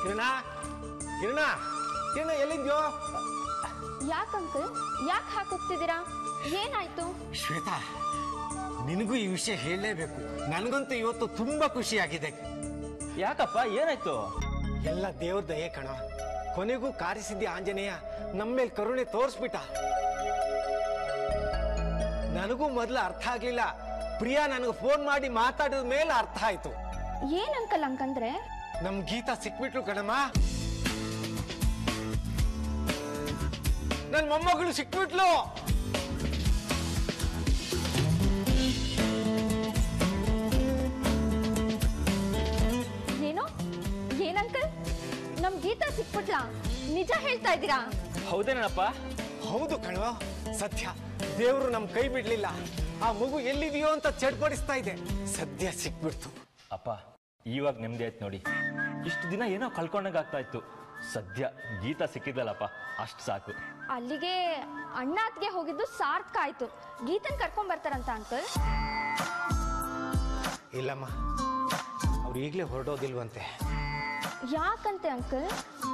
ಕಿರಣ ಕಿರಣ ಕಿರಣ ಎಲ್ಲಿದ್ಯೋ ಯಾಕೆ ಅಂಕಲ್ ಯಾಕೆ ಹಾಕೋಗ್ತಿದ್ದೀರಾ ಏನಾಯ್ತು ಶ್ವೇತಾ ನಿನಗೂ ಈ ವಿಷಯ ಹೇಳಲೇಬೇಕು ನನಗಂತೂ ಇವತ್ತು ತುಂಬಾ ಖುಷಿಯಾಗಿದೆ ಯಾಕಪ್ಪ ಏನಾಯ್ತು ಎಲ್ಲ ದೇವ್ರ ದಯೆ ಕಣ ಕೊನೆಗೂ ಕಾರಿಸಿದ್ದ ಆಂಜನೇಯ ನಮ್ಮೇಲ್ ಕರುಣೆ ತೋರಿಸ್ಬಿಟ್ಟ ನನಗೂ ಮೊದಲು ಅರ್ಥ ಆಗ್ಲಿಲ್ಲ ಪ್ರಿಯಾ ನನಗೆ ಫೋನ್ ಮಾಡಿ ಮಾತಾಡಿದ ಮೇಲೆ ಅರ್ಥ ಆಯ್ತು ಏನ್ ಅಂಕಲ್ ಹಂಗಂದ್ರೆ ನಮ್ ಗೀತಾ ಸಿಕ್ಬಿಟ್ಲು ಕಣಮ್ಮ ನನ್ ಮೊಮ್ಮಗಳು ಸಿಕ್ಬಿಟ್ಲು ಏನೋ ಏನ್ ಅಂಕಲ್ ನಮ್ ಗೀತಾ ಸಿಕ್ಬಿಟ್ಲಾ ನಿಜ ಹೇಳ್ತಾ ಇದ್ದೀರಾ ಹೌದೇನಪ್ಪ ಹೌದು ಕಣವ ಸತ್ಯ ದೇವರು ನಮ್ ಕೈ ಬಿಡ್ಲಿಲ್ಲ ಆ ಮಗು ಎಲ್ಲಿದೆಯೋ ಅಂತ ಚಡ್ಪಡಿಸ್ತಾ ಇದೆ ಸದ್ಯ ಸಿಕ್ಬಿಡ್ತು ಅಪ್ಪ ಇವಾಗ ನೆಮ್ಮದಿ ಆಯ್ತು ನೋಡಿ ಇಷ್ಟು ದಿನ ಏನೋ ಕಳ್ಕೊಂಡಂಗೆ ಆಗ್ತಾ ಇತ್ತು ಸದ್ಯ ಗೀತಾ ಸಿಕ್ಕಿದ್ದಲ್ಲಪ್ಪ ಅಷ್ಟು ಸಾಕು ಅಲ್ಲಿಗೆ ಅಣ್ಣ ಅತ್ಗೆ ಹೋಗಿದ್ದು ಸಾರ್ಥಕ ಆಯ್ತು ಗೀತನ್ ಕರ್ಕೊಂಡ್ ಬರ್ತಾರಂತ ಅಂಕಲ್ ಇಲ್ಲಮ್ಮ ಅವ್ರು ಈಗಲೇ ಹೊರಡೋದಿಲ್ವಂತೆ ಯಾಕಂತೆ ಅಂಕಲ್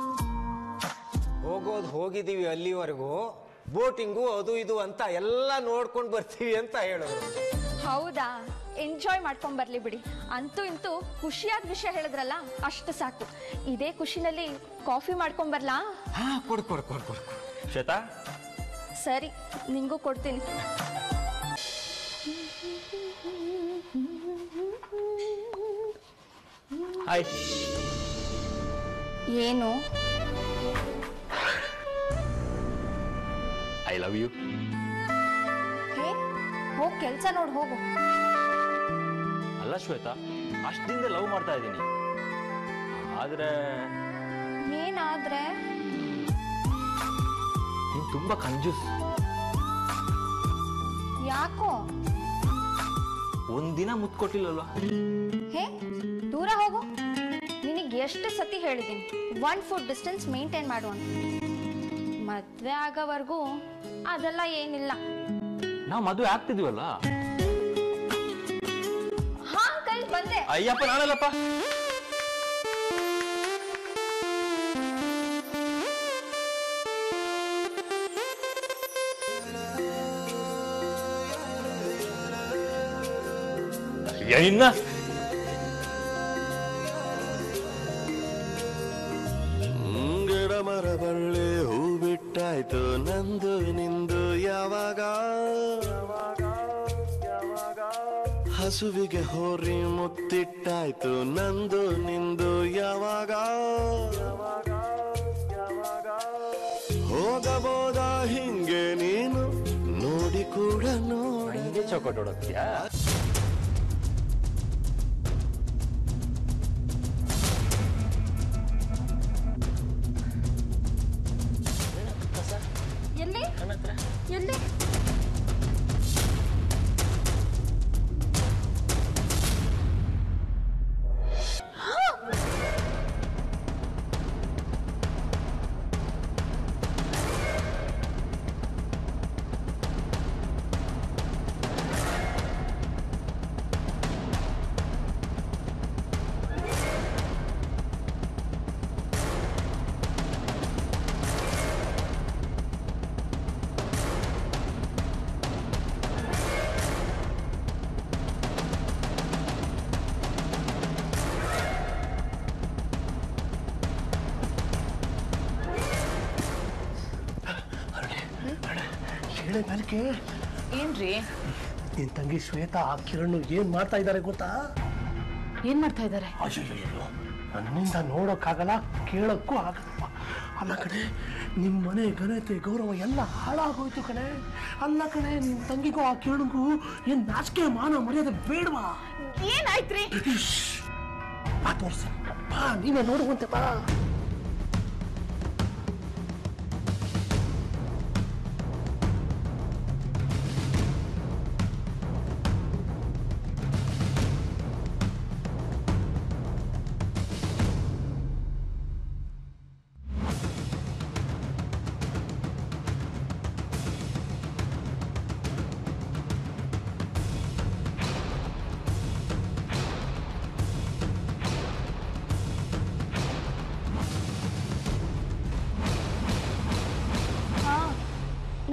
ಹೋಗೋದು ಹೋಗಿದೀವಿ ಅಲ್ಲಿವರೆಗೂ ಬೋಟಿಂಗು ಅದು ಇದು ಅಂತ ಎಲ್ಲ ನೋಡ್ಕೊಂಡು ಬರ್ತೀವಿ ಅಂತ ಹೇಳೋರು ಹೌದಾ ಎಂಜಾಯ್ ಮಾಡ್ಕೊಂಡ್ ಬರ್ಲಿ ಬಿಡಿ ಅಂತೂ ಇಂತೂ ಖುಷಿಯಾದ ವಿಷಯ ಹೇಳಿದ್ರಲ್ಲ ಅಷ್ಟು ಸಾಕು ಇದೇ ಖುಷಿನಲ್ಲಿ ಕಾಫಿ ಮಾಡ್ಕೊಂಡ್ ಬರ್ಲಾ ಹಾ ಕೊಡು ಕೊಡು ಕೊಡು ಕೊಡು ಕೊಡು. ಶ್ವೇತಾ ಸರಿ ನಿಂಗೂ ಕೊಡ್ತೀನಿ ಹಾಯ್ ಏನು ಐ ಲವ್ ಯು ಹೇ ಹೋಗ್ ಕೆಲ್ಸ ನೋಡ್ ಹೋಗು ಅಲ್ಲ ಶ್ವೇತಾ ಅಷ್ಟಿಂದ ಲವ್ ಮಾಡ್ತಾ ಇದ್ದೀನಿ ಆದ್ರೆ ಏನಾದ್ರೆ ನೀನ್ ತುಂಬಾ ಕಂಜೂಸ್ ಯಾಕೋ ಒಂದಿನ ಮುತ್ತು ಕೊಟ್ಟಿಲ್ಲಲ್ವಾ ಹೇ ದೂರ ಹೋಗು ನಿನಗೆ ಎಷ್ಟು ಸತಿ ಹೇಳಿದ್ದೀನಿ ಒನ್ ಫುಟ್ ಡಿಸ್ಟೆನ್ಸ್ ಮೇಂಟೈನ್ ಮಾಡು ಅಂತ ಮದ್ವೆ ಆಗೋವರೆಗೂ ಅದೆಲ್ಲ ಏನಿಲ್ಲ ನಾವು ಮದುವೆ ಆಗ್ತಿದೀವಲ್ಲ ಹಾ ಅಂಕಲ್ ಬಂದೆ ಅಯ್ಯಪ್ಪ ನಾನಲ್ಲಪ್ಪ ಅಯ್ಯ, ಇನ್ನ ಗಿಡ ಮರ ಬಳ್ಳಿ ಹೂ ಬಿಟ್ಟಾಯ್ತು ನಂದು ನಿಂದು ಯಾವಾಗ ಹಸುವಿಗೆ ಹೋರಿ ಮುತ್ತಿಟ್ಟಾಯ್ತು ನಂದು ನಿಂದು ಯಾವಾಗ ಹೋಗಬೋದ ಹಿಂಗೆ ನೀನು ನೋಡಿ ಕೂಡ ನೋಡಿ ಹಿಂಗೆ ಚೌಕಟ್ ಹೊಡೋದ್ಯಾ ಎಲ್ಲಿ ಎಲ್ಲಿ ಹೇಳೆ ನಾಲ್ಕೆ ಏನ್ರಿ ನಿನ್ ತಂಗಿ ಶ್ವೇತಾ ಆ ಕಿರಣ್ ಏನ್ ಮಾಡ್ತಾ ಇದ್ದಾರೆ ಗೊತ್ತಾ ಏನ್ ಮಾಡ್ತಾ ಇದ್ದಾರೆ ಅಯ್ಯೋ ನನ್ನಿಂದ ನೋಡೋಕ್ಕಾಗಲ್ಲ ಕೇಳಕ್ಕೂ ಆಗಲ್ಲಪ್ಪ ಅಲ್ಲ ಕಣೆ ನಿಮ್ಮ ಮನೆ ಘನತೆ ಗೌರವ ಎಲ್ಲ ಹಾಳಾಗೋಯ್ತು ಕಣೆ ಅಲ್ಲ ಕಣೆ ನಿನ್ನ ತಂಗಿಗೂ ಆ ಕಿರಣಿಗೂ ಏನ್ ನಾಚಿಕೆ ಮಾನ ಮರ್ಯಾದೆ ಬೇಡವಾ ಏನಾಯ್ತ್ರಿ ಬಾ ತೋರ್ಸ ಬಾ ನೀವೇ ನೋಡುವಂತೆ ಬಾ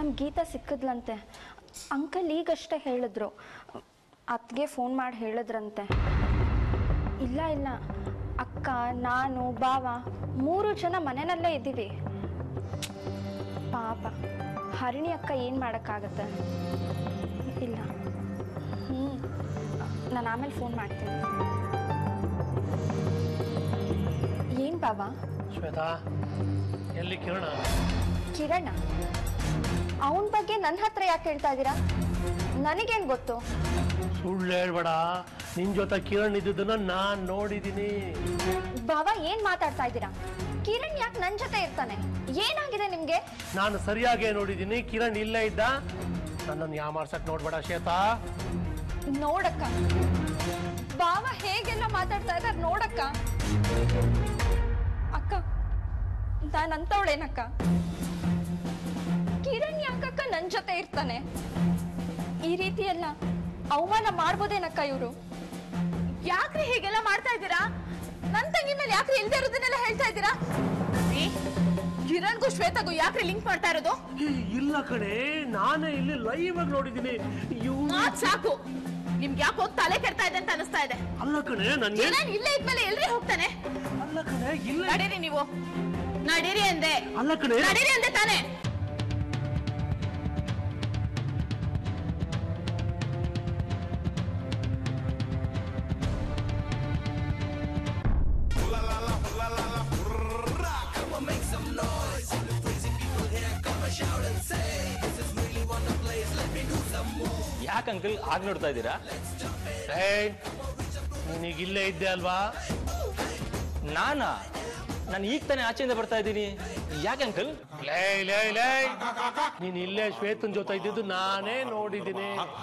ಗೀತಾ ಸಿಕ್ಕಿದ್ಲಂತೆ ಅಂಕಲ್ ಈಗಷ್ಟೇ ಹೇಳಿದ್ರು ಅತ್ತಿಗೆ ಫೋನ್ ಮಾಡಿ ಹೇಳಿದ್ರಂತೆ ಇಲ್ಲ ಇಲ್ಲ ಅಕ್ಕ ನಾನು ಬಾವ ಮೂರು ಜನ ಮನೆಯಲ್ಲೇ ಇದ್ದೀವಿ ಪಾಪ ಹರಿಣಿ ಅಕ್ಕ ಏನು ಮಾಡೋಕ್ಕಾಗತ್ತೆ ಇಲ್ಲ ಹ್ಞೂ ನಾನು ಆಮೇಲೆ ಫೋನ್ ಮಾಡ್ತೀನಿ ಏನು ಬಾಬಾ ಶ್ವೇತಾ ಎಲ್ಲಿ ಕಿರಣ ಕಿರಣ ಅವನ ಬಗ್ಗೆ ನನ್ನ ಹತ್ರ ಯಾಕೆ ಹೇಳ್ತಾ ಇದ್ದೀರಾ ನನಗೇನು ಗೊತ್ತು ಸುಳ್ಳು ಹೇಳ್ಬೇಡ ನಿನ್ ಜೊತೆ ಕಿರಣ್ ಇದ್ದುದನ್ನ ನಾನ್ ನೋಡಿದೀನಿ ಬಾಬಾ ಏನ್ ಮಾತಾಡ್ತಾ ಇದ್ದೀರಾ ಕಿರಣ್ ಯಾಕೆ ನನ್ನ ಜೊತೆ ಇರ್ತಾನೆ ಏನಾಗಿದೆ ನಿಮ್ಗೆ ನಾನು ಸರಿಯಾಗೇ ನೋಡಿದೀನಿ ಕಿರಣ್ ಇಲ್ಲೇ ಇದ್ದ ನನ್ನನ್ನು ಯಾಮಾರ್ಸಕ್ ನೋಡ್ಬೇಡ ಶ್ವೇತಾ ನೋಡಕ್ಕ ಬಾವ ಹೇಗೆಲ್ಲ ಮಾತಾಡ್ತಾ ಇದ್ದಾರೆ ನೋಡಕ್ಕ ಅಕ್ಕ ನಾನು ಅಂತವಳೇನಕ್ಕ ಕಿರಣ್ ಯಾಕಕ್ಕ ನನ್ನ ಜೊತೆ ಇರ್ತಾನೆ ಈ ರೀತಿ ಎಲ್ಲ ಅವಮಾನ ಮಾಡ್ಬೋದೇನಕ್ಕ ಇವರು ಯಾಕ್ರಿ ಹೀಗೆಲ್ಲ ಮಾಡ್ತಾ ಇದ್ದೀರಾ ನನ್ ತಂಗಿ ಮೇಲೆ ಯಾಕ್ರಿ ಇಲ್ದೇ ಇರೋದನ್ನೆಲ್ಲ ಹೇಳ್ತಾ ಇದ್ದೀರಾ ರೀ, ಕಿರಣ್ಗೂ ಶ್ವೇತಗೂ ಯಾಕ್ರಿ ಲಿಂಕ್ ಮಾಡ್ತಾ ಇರೋದು ಏ, ಇಲ್ಲ ಕಣೆ ನಾನೇ ಇಲ್ಲಿ ಲೈವ್ ಆಗಿ ನೋಡಿದೀನಿ ಇವ್ ಮಾತ್ ಸಾಕು ನಿಮ್ಗೆ ಯಾಕೋ ತಲೆ ಕೆಡ್ತಾ ಇದೆ ಅಂತ ಅನಿಸ್ತಾ ಇದೆ ಅಲ್ಲ ಕಣೆ ನನ್ಗೆ ಕಿರಣ್ ಇಲ್ಲೇ ಇದ್ಮೇಲೆ ಎಲ್ರಿ ಹೋಗ್ತಾನೆ ಅಲ್ಲ ಕಣೆ ಇಲ್ಲ ನಡೀರಿ ನೀವು ನಡೀರಿ ಅಂದೆ ಅಲ್ಲ ಕಣೆ ನಡೀರಿ ಅಂದೆ ತಾನೇ ಯಾಕೆ ಅಂಕಲ್ ಆಗ ನೋಡ್ತಾ ಇದ್ದೀರಾ ಏಯ್, ನೀನೀಗ ಇಲ್ಲೇ ಇದ್ದೆ ಅಲ್ವಾ ನಾನಾ ನಾನು ಈಗ ತಾನೇ ಆಚೆಯಿಂದ ಬರ್ತಾ ಇದ್ದೀನಿ ಯಾಕೆ ಅಂಕಲ್ ಲೇ ಲೇ ಲೇ ನೀನ್ ಇಲ್ಲೇ ಶ್ವೇತನ್ ಜೊತೆ ಇದ್ದಿದ್ದು ನಾನೇ ನೋಡಿದ್ದೀನಿ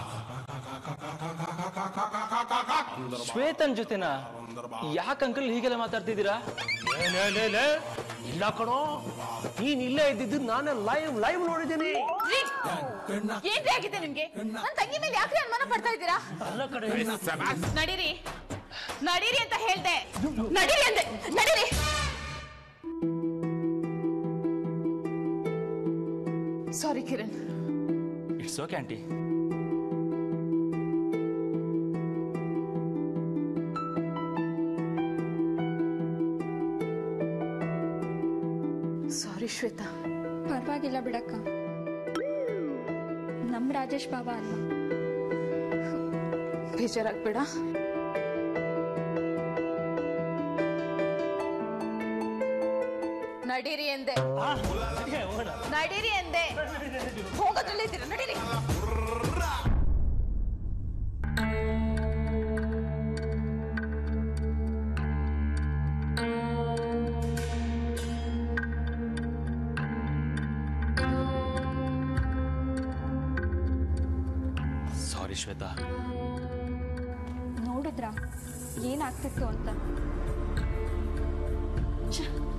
ಶ್ವೇತನ್ ಜೊತೆನಾ ಯಾಕೆ ಅಂಕಲ್ ಹೀಗೆಲ್ಲ ಮಾತಾಡ್ತಿದ್ದೀರಾ ಲೇ, ಲೇ, ಲೇ, ಲೇ. ಇಲ್ಲ ಕಣೋ ನೀನ್ ಇಲ್ಲೇ ಇದ್ದಿದ್ದು ನಾನೇ ಲೈವ್ ಲೈವ್ ನೋಡಿದ್ದೀನಿ ರೀ, ಏನ್ರಿ ಆಗಿದೆ ನಿಮ್ಗೆ ನನ್ ತಂಗಿ ಮೇಲೆ ಯಾಕ್ರಿ ಅನುಮಾನ ಪಡ್ತಾ ಇದ್ದೀರಾ ಅಲ್ಲ ಕಡೆ ನಡೀರಿ ನಡೀರಿ ಅಂತ ಹೇಳ್ದೆ ನಡೀರಿ ಅಂದೆ ನಡೀರಿ sorry Kiran it's okay aunty sorry Shweta ಪರವಾಗಿಲ್ಲ ಬಿಡಕ್ಕ ನಮ್ಮ ರಾಜೇಶ್ ಬಾಬಾ ಅಲ್ವಾ ಬೇಜಾರಾಗ್ಬೇಡ ನಡೀರಿ ಎಂದೆ ನಡೀರಿ ಎಂದೆ ಹೋಗೋದ್ರಲ್ಲೇ ಇದ್ದೀರಾ ನಡೀರಿ ಸಾರಿ ಶ್ವೇತಾ ನೋಡಿದ್ರಾ ಏನಾಗ್ತಿತ್ತು ಅಂತ ಛೆ,